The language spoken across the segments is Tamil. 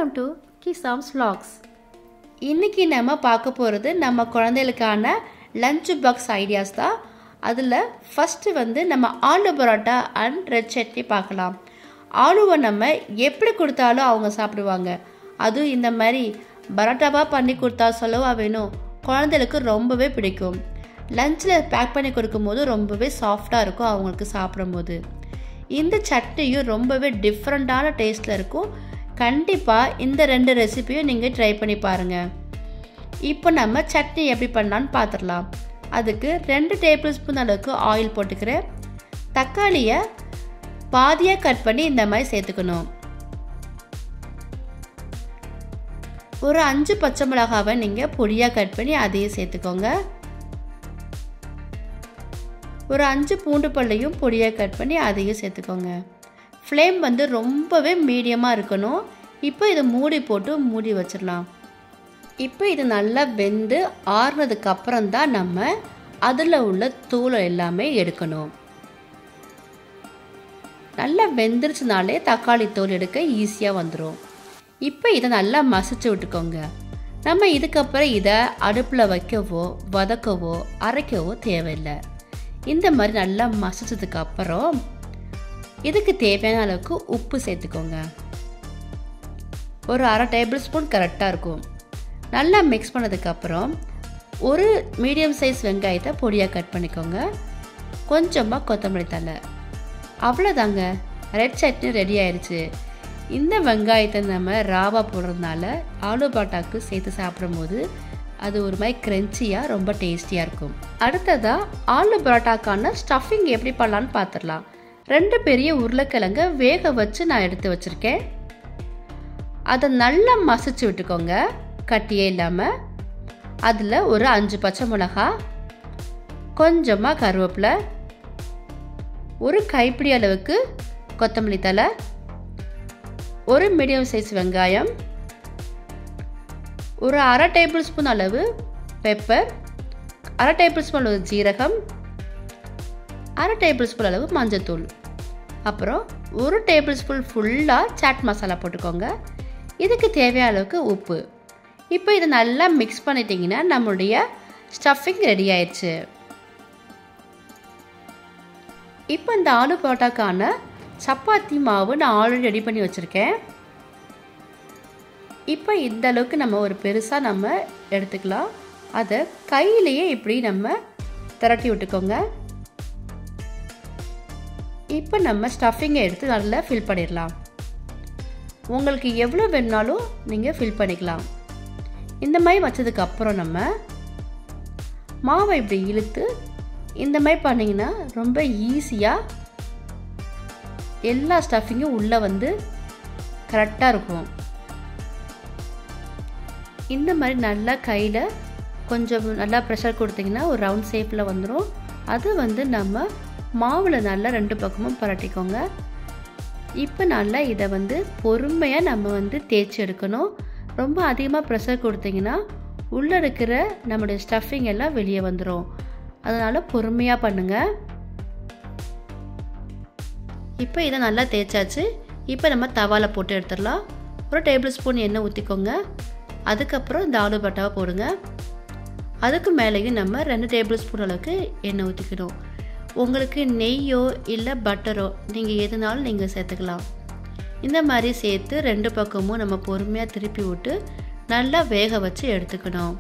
வெல்கம் டு கிசாம்ஸ் vlogs இன்றைக்கி நம்ம பார்க்க போகிறது நம்ம குழந்தைகளுக்கான லஞ்ச் பாக்ஸ் ஐடியாஸ் தான் அதில் ஃபஸ்ட்டு வந்து நம்ம ஆலு பரோட்டா அண்ட் ரெட் சட்னி பார்க்கலாம் ஆலுவை நம்ம எப்படி கொடுத்தாலும் அவங்க சாப்பிடுவாங்க அதுவும் இந்த மாதிரி பரோட்டாவாக பண்ணி கொடுத்தா சொல்லவா வேணும் குழந்தைகளுக்கு ரொம்பவே பிடிக்கும் லஞ்சில் பேக் பண்ணி கொடுக்கும்போது ரொம்பவே சாஃப்டாக இருக்கும் அவங்களுக்கு சாப்பிடும்போது இந்த சட்னியும் ரொம்பவே டிஃப்ரெண்ட்டான டேஸ்ட்டில் இருக்கும் கண்டிப்பாக இந்த ரெண்டு ரெசிபியும் நீங்கள் ட்ரை பண்ணி பாருங்கள் இப்போ நம்ம சட்னி எப்படி பண்ணலான்னு பார்த்துடலாம் அதுக்கு ரெண்டு டேபிள் ஸ்பூன் அளவுக்கு ஆயில் போட்டுக்கிறேன் தக்காளியை பாதியாக கட் பண்ணி இந்த மாதிரி சேர்த்துக்கணும் ஒரு அஞ்சு பச்சை மிளகாவை நீங்கள் பொடியாக கட் பண்ணி அதையும் சேர்த்துக்கோங்க ஒரு அஞ்சு பூண்டு பல்லையும் பொடியாக கட் பண்ணி அதையும் சேர்த்துக்கோங்க ஃப்ளேம் வந்து ரொம்பவே மீடியமாக இருக்கணும் இப்போ இதை மூடி போட்டு மூடி வச்சிடலாம் இப்போ இது நல்லா வெந்து ஆறுனதுக்கு அப்புறம் தான் நம்ம அதில் உள்ள தூளை எல்லாமே எடுக்கணும் நல்லா வெந்துருச்சுனாலே தக்காளி தோல் எடுக்க ஈஸியாக வந்துடும் இப்போ இதை நல்லா மசிச்சு விட்டுக்கோங்க நம்ம இதுக்கப்புறம் இதை அடுப்பில் வைக்கவோ வதக்கவோ அரைக்கவோ தேவையில்லை இந்த மாதிரி நல்லா மசிச்சதுக்கு அப்புறம் இதுக்கு தேவையான அளவுக்கு உப்பு சேர்த்துக்கோங்க ஒரு அரை டேபிள் ஸ்பூன் கரெக்டாக இருக்கும் நல்லா மிக்ஸ் பண்ணதுக்கப்புறம் ஒரு மீடியம் சைஸ் வெங்காயத்தை பொடியாக கட் பண்ணிக்கோங்க கொஞ்சமாக கொத்தமல்லி தலை அவ்வளோதாங்க ரெட் சட்னி ரெடி ஆயிடுச்சு இந்த வெங்காயத்தை நம்ம ராவா போடுறதுனால ஆலு பாட்டாக்கு சேர்த்து சாப்பிடும்போது அது ஒரு மாதிரி க்ரென்ச்சியாக ரொம்ப டேஸ்டியாக இருக்கும் அடுத்ததாக ஆலு பரோட்டாக்கான ஸ்டஃபிங் எப்படி பண்ணலான்னு பார்த்துடலாம் ரெண்டு பெரிய உருளைக்கிழங்க வேக வச்சு நான் எடுத்து வச்சுருக்கேன் அதை நல்லா மசிச்சு விட்டுக்கோங்க கட்டியே இல்லாமல் அதில் ஒரு அஞ்சு பச்சை மிளகா கொஞ்சமாக கருவேப்பிலை ஒரு கைப்பிடி அளவுக்கு கொத்தமல்லி தலை ஒரு மீடியம் சைஸ் வெங்காயம் ஒரு அரை டேபிள் ஸ்பூன் அளவு பெப்பர் அரை டேபிள் ஸ்பூன் அளவு ஜீரகம் அரை டேபிள் ஸ்பூன் அளவு மஞ்சத்தூள் அப்புறம் ஒரு டேபிள் ஸ்பூன் ஃபுல்லாக சாட் மசாலா போட்டுக்கோங்க இதுக்கு தேவையான அளவுக்கு உப்பு இப்போ இதை நல்லா மிக்ஸ் பண்ணிட்டீங்கன்னா நம்மளுடைய ஸ்டஃபிங் ரெடி ஆயிடுச்சு இப்போ இந்த ஆலு பரோட்டாக்கான சப்பாத்தி மாவு நான் ஆல்ரெடி ரெடி பண்ணி வச்சுருக்கேன் இப்போ இந்த அளவுக்கு நம்ம ஒரு பெருசாக நம்ம எடுத்துக்கலாம் அதை கையிலேயே இப்படி நம்ம திரட்டி விட்டுக்கோங்க இப்போ நம்ம ஸ்டஃபிங்கை எடுத்து நல்லா ஃபில் பண்ணிடலாம் உங்களுக்கு எவ்வளோ வேணுனாலும் நீங்கள் ஃபில் பண்ணிக்கலாம் இந்த மாதிரி வச்சதுக்கு அப்புறம் நம்ம மாவை இப்படி இழுத்து இந்த மாதிரி பண்ணிங்கன்னா ரொம்ப ஈஸியாக எல்லா ஸ்டஃபிங்கும் உள்ளே வந்து கரெக்டாக இருக்கும் இந்த மாதிரி நல்லா கையில் கொஞ்சம் நல்லா ப்ரெஷர் கொடுத்தீங்கன்னா ஒரு ரவுண்ட் ஷேப்பில் வந்துடும் அது வந்து நம்ம மாவில் நல்லா ரெண்டு பக்கமும் பரட்டிக்கோங்க இப்போ நல்லா இதை வந்து பொறுமையாக நம்ம வந்து தேய்ச்சி எடுக்கணும் ரொம்ப அதிகமாக ப்ரெஷர் கொடுத்தீங்கன்னா உள்ளே இருக்கிற நம்முடைய ஸ்டஃபிங் எல்லாம் வெளியே வந்துடும் அதனால் பொறுமையாக பண்ணுங்கள் இப்போ இதை நல்லா தேய்ச்சாச்சு இப்போ நம்ம தவாவில் போட்டு எடுத்துடலாம் ஒரு டேபிள் ஸ்பூன் எண்ணெய் ஊற்றிக்கோங்க அதுக்கப்புறம் இந்த ஆலு பட்டாவை போடுங்க அதுக்கு மேலேயும் நம்ம ரெண்டு டேபிள் ஸ்பூன் அளவுக்கு எண்ணெய் ஊற்றிக்கணும் உங்களுக்கு நெய்யோ இல்லை பட்டரோ நீங்கள் எதுனாலும் நீங்கள் சேர்த்துக்கலாம் இந்த மாதிரி சேர்த்து ரெண்டு பக்கமும் நம்ம பொறுமையாக திருப்பி விட்டு நல்லா வேக வச்சு எடுத்துக்கணும்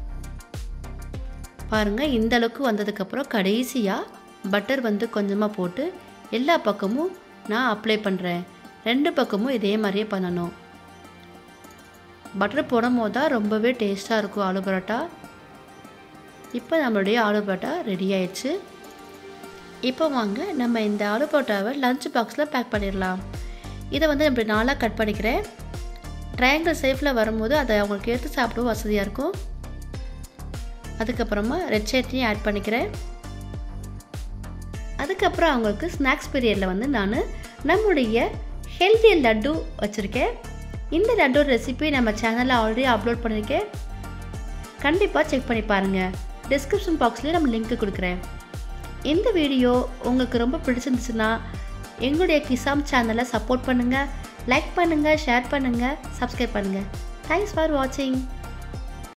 பாருங்கள் இந்த அளவுக்கு வந்ததுக்கப்புறம் கடைசியாக பட்டர் வந்து கொஞ்சமாக போட்டு எல்லா பக்கமும் நான் அப்ளை பண்ணுறேன் ரெண்டு பக்கமும் இதே மாதிரியே பண்ணணும் பட்டர் போடும் போது தான் ரொம்பவே டேஸ்ட்டாக இருக்கும் ஆலு பரோட்டா இப்போ நம்மளுடைய ஆலு பரோட்டா ரெடி ஆயிடுச்சு இப்போ வாங்க நம்ம இந்த ஆலு பரோட்டாவை லஞ்ச் பாக்ஸில் பேக் பண்ணிடலாம் இதை வந்து இப்படி நாளாக கட் பண்ணிக்கிறேன் ட்ரையாங்கிள் ஷேப்பில் வரும்போது அதை அவங்களுக்கு எடுத்து சாப்பிடவும் வசதியாக இருக்கும் அதுக்கப்புறமா ரெட் சட்னி ஆட் பண்ணிக்கிறேன் அதுக்கப்புறம் அவங்களுக்கு ஸ்நாக்ஸ் பீரியடில் வந்து நான் நம்முடைய ஹெல்த்தி லட்டு வச்சுருக்கேன் இந்த லட்டு ரெசிபி நம்ம சேனலில் ஆல்ரெடி அப்லோட் பண்ணியிருக்கேன் கண்டிப்பாக செக் பண்ணி பாருங்கள் டிஸ்கிரிப்ஷன் பாக்ஸ்லேயே நம்ம லிங்க் கொடுக்குறேன் இந்த வீடியோ உங்களுக்கு ரொம்ப பிடிச்சிருந்துச்சுன்னா எங்களுடைய கிசாம் சேனலை சப்போர்ட் பண்ணுங்கள் லைக் பண்ணுங்கள் ஷேர் பண்ணுங்கள் சப்ஸ்கிரைப் பண்ணுங்கள் தேங்க்ஸ் ஃபார் வாட்சிங்